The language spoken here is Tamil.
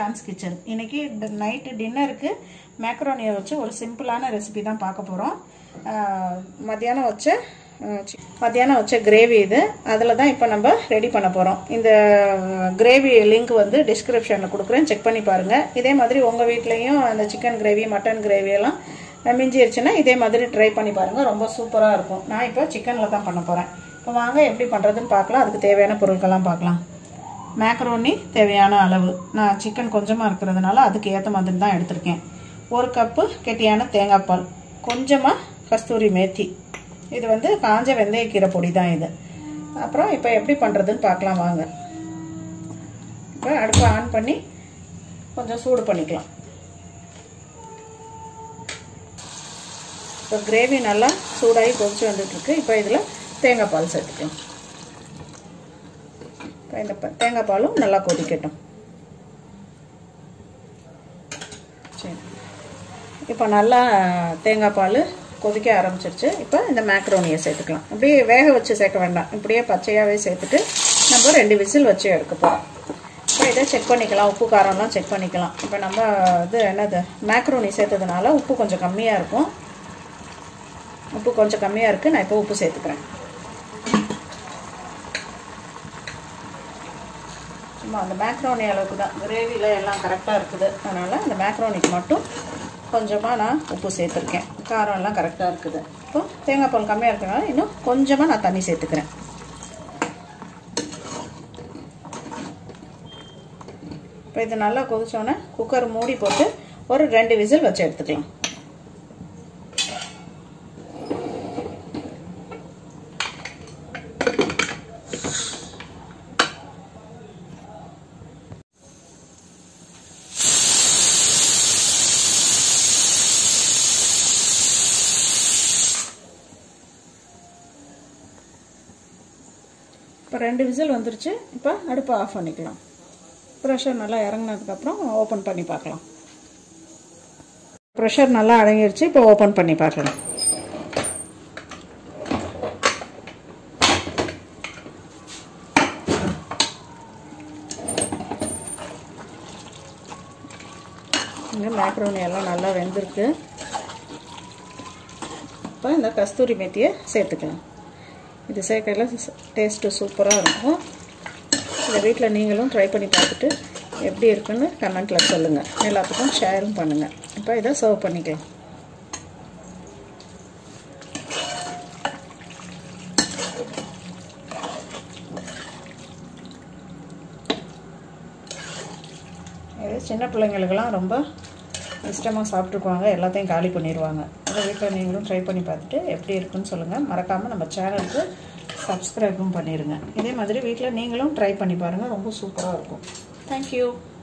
ஜான்ஸ் கிச்சன் இன்னைக்கு நைட்டு டின்னருக்கு மேக்ரோனியை வச்சு ஒரு சிம்பிளான ரெசிபி தான் பார்க்க போகிறோம் மத்தியானம் வச்ச அஹ், சி- மத்தியானம் வச்ச கிரேவி இது அதில் தான் இப்போ நம்ம ரெடி பண்ண போகிறோம் இந்த கிரேவி லிங்க் வந்து டிஸ்கிரிப்ஷனில் கொடுக்குறேன் செக் பண்ணி பாருங்கள் இதே மாதிரி உங்கள் வீட்லேயும் அந்த சிக்கன் கிரேவி மட்டன் கிரேவி எல்லாம் மிஞ்சிருச்சுன்னா இதே மாதிரி ட்ரை பண்ணி பாருங்கள் ரொம்ப சூப்பராக இருக்கும் நான் இப்போ சிக்கனில் தான் பண்ண போகிறேன் இப்போ வாங்க எப்படி பண்ணுறதுன்னு பார்க்கலாம் அதுக்கு தேவையான பொருட்கள்லாம் பார்க்கலாம் மேக்ரோனி தேவையான அளவு நான் சிக்கன் கொஞ்சமாக இருக்கிறதுனால அதுக்கு ஏற்ற மாதிரி தான் எடுத்திருக்கேன் ஒரு கப்பு கெட்டியான தேங்காய் பால் கொஞ்சமாக கஸ்தூரி மேத்தி இது வந்து காஞ்ச வெந்தயக்கீரை பொடி தான் இது அப்புறம் இப்போ எப்படி பண்ணுறதுன்னு பார்க்கலாம் வாங்க இப்போ அடுப்பை ஆன் பண்ணி கொஞ்சம் சூடு பண்ணிக்கலாம் இப்போ கிரேவி நல்லா சூடாகி கொதிச்சு வந்துட்டுருக்கு இப்போ இதில் தேங்காய் பால் சேர்த்துக்கலாம் இப்போ இந்த ப- தேங்காய் பாலும் நல்லா கொதிக்கட்டும் சரி இப்போ நல்லா தேங்காய் பால் கொதிக்க ஆரம்பிச்சிருச்சு இப்போ இந்த மேக்ரோனியை சேர்த்துக்கலாம் அப்படியே வேக வச்சு சேர்க்க வேண்டாம் இப்படியே பச்சையாகவே சேர்த்துட்டு நம்ம ரெண்டு விசில் வச்சு எடுக்க போகிறோம் இப்போ இதை செக் பண்ணிக்கலாம் உப்பு காரம்லாம் செக் பண்ணிக்கலாம் இப்போ நம்ம இது என்னது மேக்ரோனி சேர்த்ததுனால உப்பு கொஞ்சம் கம்மியாக இருக்கும் உப்பு கொஞ்சம் கம்மியாக இருக்குது நான் இப்போ உப்பு சேர்த்துக்கிறேன் சும்மா அந்த மேக்ரோனி அளவுக்கு தான் கிரேவியில் எல்லாம் கரெக்டாக இருக்குது அதனால் அந்த மேக்ரோனிக்கு மட்டும் கொஞ்சமாக நான் உப்பு சேர்த்துருக்கேன் காரம் எல்லாம் கரெக்டாக இருக்குது இப்போ தேங்காய் பால் கம்மியாக இருக்கிறனால இன்னும் கொஞ்சமாக நான் தண்ணி சேர்த்துக்கிறேன் இப்போ இது நல்லா கொதிச்சோன்னே குக்கர் மூடி போட்டு ஒரு ரெண்டு விசில் வச்சு எடுத்துக்கலாம் இப்போ ரெண்டு விசில் வந்துருச்சு இப்போ அடுப்பை ஆஃப் பண்ணிக்கலாம் ப்ரெஷர் நல்லா இறங்கினதுக்கப்புறம் ஓப்பன் பண்ணி பார்க்கலாம் ப்ரெஷர் நல்லா அடங்கிருச்சு இப்போ ஓப்பன் பண்ணி பார்க்கலாம் இங்கே மேக்ரோனி எல்லாம் நல்லா வெந்திருக்கு இப்போ இந்த கஸ்தூரி மெத்தியை சேர்த்துக்கலாம் இது சேர்க்கல டேஸ்ட்டு சூப்பராக இருக்கும் இதை வீட்டில் நீங்களும் ட்ரை பண்ணி பார்த்துட்டு எப்படி இருக்குன்னு கமெண்ட்டில் சொல்லுங்கள் எல்லாத்துக்கும் ஷேரும் பண்ணுங்கள் இப்போ இதை சர்வ் பண்ணிக்கலாம் இது சின்ன பிள்ளைங்களுக்கெல்லாம் ரொம்ப இஷ்டமாக சாப்பிட்ருக்குவாங்க எல்லாத்தையும் காலி பண்ணிடுவாங்க அதை வீட்டில் நீங்களும் ட்ரை பண்ணி பார்த்துட்டு எப்படி இருக்குன்னு சொல்லுங்கள் மறக்காமல் நம்ம சேனலுக்கு சப்ஸ்கிரைபும் பண்ணிடுங்க இதே மாதிரி வீட்டில் நீங்களும் ட்ரை பண்ணி பாருங்கள் ரொம்ப சூப்பராக இருக்கும் தேங்க்யூ